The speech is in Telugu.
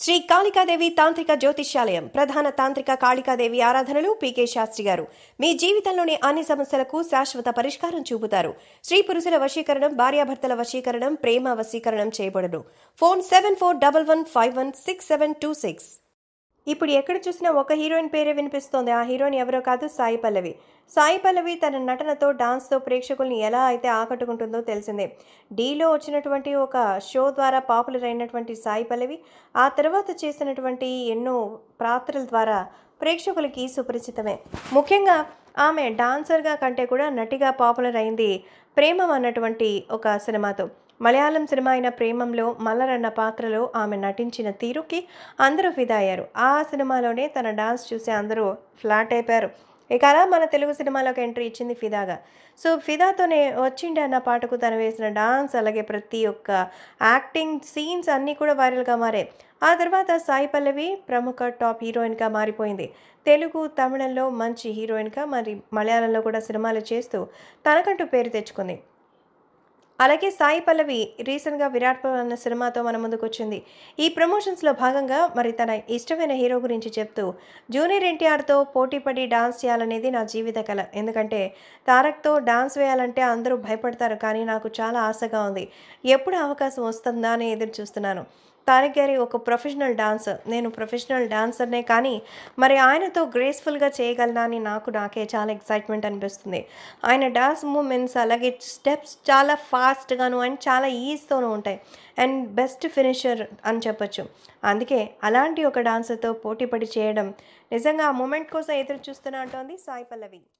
శ్రీ కాళికాదేవి తాంత్రిక జ్యోతిష్యాలయం ప్రధాన తాంత్రిక కాళికాదేవి ఆరాధనలు పీకే శాస్త్రి గారు మీ జీవితంలోని అన్ని సమస్యలకు శాశ్వత పరిష్కారం చూపుతారు స్త్రీ పురుషుల వశీకరణం భార్యాభర్తల వశీకరణం ప్రేమ వశీకరణం చేయబడును phone seven four double one five one six seven two six ఇప్పుడు ఎక్కడ చూసినా ఒక హీరోయిన్ పేరే వినిపిస్తోంది ఆ హీరోయిన్ ఎవరో కాదు సాయి పల్లవి సాయి పల్లవి తన నటనతో డాన్స్తో ప్రేక్షకుల్ని ఎలా అయితే ఆకట్టుకుంటుందో తెలిసిందే డీలో వచ్చినటువంటి ఒక షో ద్వారా పాపులర్ అయినటువంటి సాయి పల్లవి ఆ తర్వాత చేసినటువంటి ఎన్నో పాత్రల ద్వారా ప్రేక్షకులకి సుపరిచితమే ముఖ్యంగా ఆమె డాన్సర్గా కంటే కూడా నటిగా పాపులర్ అయింది ప్రేమం అన్నటువంటి ఒక సినిమాతో మలయాళం సినిమా అయిన ప్రేమంలో మల్లర్ అన్న పాత్రలో ఆమె నటించిన తీరుకి అందరూ ఫిదా అయ్యారు ఆ సినిమాలోనే తన డాన్స్ చూసి అందరూ ఫ్లాట్ అయిపోయారు ఇక అలా మన తెలుగు సినిమాలోకి ఎంట్రీ ఇచ్చింది ఫిదాగా సో ఫిదాతోనే వచ్చిండే అన్న పాటకు తను వేసిన డాన్స్ అలాగే ప్రతి ఒక్క యాక్టింగ్ సీన్స్ అన్నీ కూడా వైరల్గా మారాయి ఆ తర్వాత సాయి పల్లవి ప్రముఖ టాప్ హీరోయిన్గా మారిపోయింది తెలుగు తమిళంలో మంచి హీరోయిన్గా మరి మలయాళంలో కూడా సినిమాలు చేస్తూ తనకంటూ పేరు తెచ్చుకుంది అలాగే సాయి పల్లవి రీసెంట్గా విరాట్ పవన్ అన్న సినిమాతో మన ముందుకు వచ్చింది ఈ ప్రమోషన్స్లో భాగంగా మరి తన ఇష్టమైన హీరో గురించి చెప్తూ జూనియర్ ఎన్టీఆర్తో పోటీపడి డాన్స్ చేయాలనేది నా జీవిత కళ ఎందుకంటే తారక్తో డాన్స్ వేయాలంటే అందరూ భయపడతారు కానీ నాకు చాలా ఆశగా ఉంది ఎప్పుడు అవకాశం వస్తుందా అని ఎదురు చూస్తున్నాను తారక్ గారి ఒక ప్రొఫెషనల్ డాన్సర్ నేను ప్రొఫెషనల్ డాన్సర్నే కానీ మరి ఆయనతో గ్రేస్ఫుల్గా చేయగలనా అని నాకు నాకే చాలా ఎక్సైట్మెంట్ అనిపిస్తుంది ఆయన డాన్స్ మూమెంట్స్ అలాగే స్టెప్స్ చాలా ఫాస్ట్గాను అండ్ చాలా ఈజీతోనూ ఉంటాయి అండ్ బెస్ట్ ఫినిషర్ అని చెప్పొచ్చు అందుకే అలాంటి ఒక డాన్సర్తో పోటీపడి చేయడం నిజంగా ఆ మూమెంట్ కోసం ఎదురు చూస్తున్నా అంటోంది సాయి పల్లవి